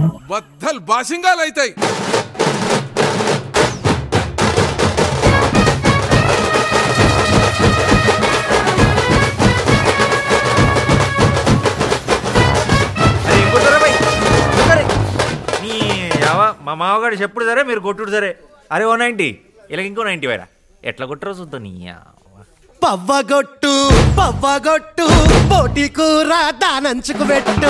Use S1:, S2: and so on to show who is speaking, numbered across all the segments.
S1: బద్దలు బాసింగాలు అవుతాయి
S2: అరే ఇంకోసారా భయ్ సరే నీ యావ మా మామగాడు చెప్పుడు సరే మీరు కొట్టుడు సరే అరే ఓ నైంటీ ఇలా ఇంకో నైంటీ వేరా ఎట్లా కొట్టరో చూద్దాం నీ యావ.
S3: పవ్వగొట్టు పవ్వగొట్టు పోటీ కూర దానంచుకు పెట్టు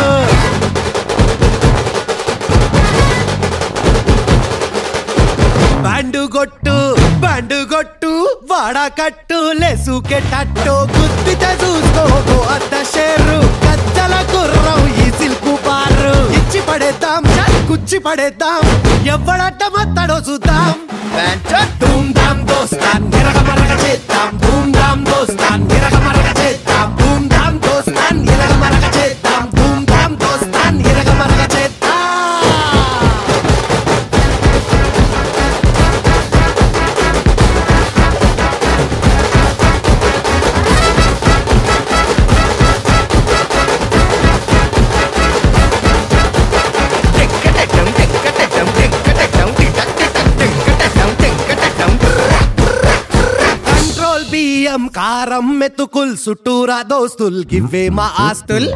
S3: బ్యాండు కొట్టు బ్యాండు కొట్టు వాడకట్టు లెసుకెట్టట్టు గుద్దితే చూసుకోకు అద్ద షేరు కచ్చల గుర్రం ఈ సిల్కు బారు ఇచ్చి పడేద్దాం కుచ్చి పడేద్దాం ఎవడట్ట మత్తడో చూద్దాం ధూమ్ ధామ్ దోస్తాన్ నిరగ మరగ చేద్దాం ధూమ్ ధామ్ దోస్తాన్ నిరగ మరగ చేద్దాం ధూమ్ ధామ్ దోస్తాన్ నిరగ మరగ చేద్దాం ధూమ్ ధామ్ దోస్తాన్ నిరగ మరగ చేద్దాం కంట్రోల్ బియ్యం కారం మెతుకుల్ చుట్టూరా దోస్తుల్ గివ్వే మా ఆస్తుల్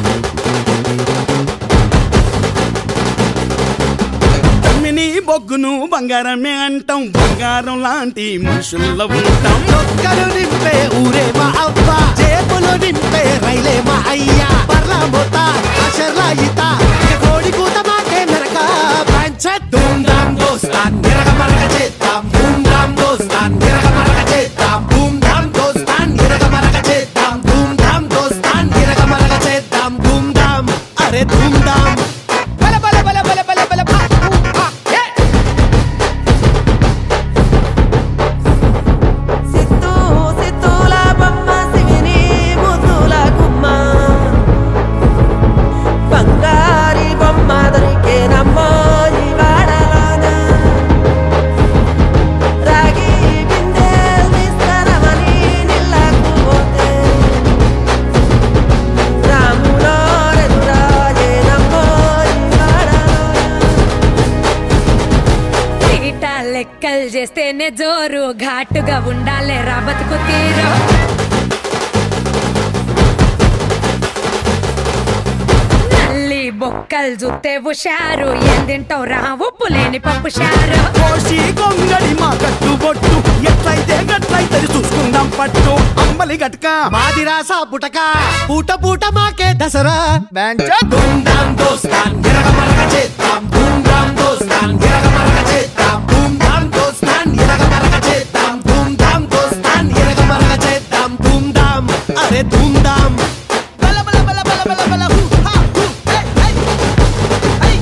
S4: తమ్మిని బొగ్గును బంగారమే అంటాం బంగారం లాంటి మనుషుల్లో ఉంటాం
S3: ఒక్కరు నింపే ఊరే మా అవ్వ జేబులు నింపే రైలే మా అయ్యా పర్లా మోత అషర్లా ఈత ఇక కోడి కూత మాకే నరక పంచ ధూమ్ ధామ్ దోస్తాన్ నిరగ మరగ చేద్దాం ధూమ్ ధామ్ దోస్తాన్ నిరగ మరగ చేద్దాం ధూమ్ ధామ్ దోస్తాన్ నిరగ మరగ చేద్దాం ధూమ్ ధామ్ దోస్తాన్ నిరగ మరగ చేద్దాం ధూమ్ ధామ్ అరే ధూమ్ ధామ్ బల బల బల బల బల బల భా, ఊ, ఆ, ఏ.
S5: సిత్తూ సిత్తూల బొమ్మ శివిని ముద్దుల గుమ్మ బంగారి బొమ్మ దొరికేనమ్మో ఈ వాడలోన రాగి బిందె తీసుకురమని నిల్లకు పోతే రాములో రెదురాజేనమ్మో ఈ వాడలోన
S6: తీట లెక్కలు చేస్తేనే జోరు ఘాటుగా ఉండాలి రా బతుకు తీరు నల్లి బొక్కలు చూస్తే హుషారు ఏం తింటావు రా ఉప్పు లేని పప్పు షారు
S4: కోసి గొంగడి మా కట్టు బొట్టు ఎట్లయితే గట్లయితే చూసుకుందాం పట్టు అంబలి గట్క
S3: మాది రాసా పుటక పూట పూట మాకే దసరా ధూమ్ ధామ్ దోస్తాన్ నిరగ మరగ చేద్దాం ధూమ్ ధామ్ దోస్తాన్ నిరగ మరగ చేద్దాం ధూమ్ ధామ్ దోస్తాన్ నిరగ మరగ చేద్దాం ధూమ్ ధామ్ దోస్తాన్ నిరగ మరగ చేద్దాం ధూమ్ ధామ్ అరే ధూమ్ ధామ్ బల బల బల బల బల బల హూ హా హూ హే హే హై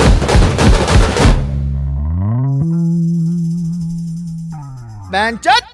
S7: Bencet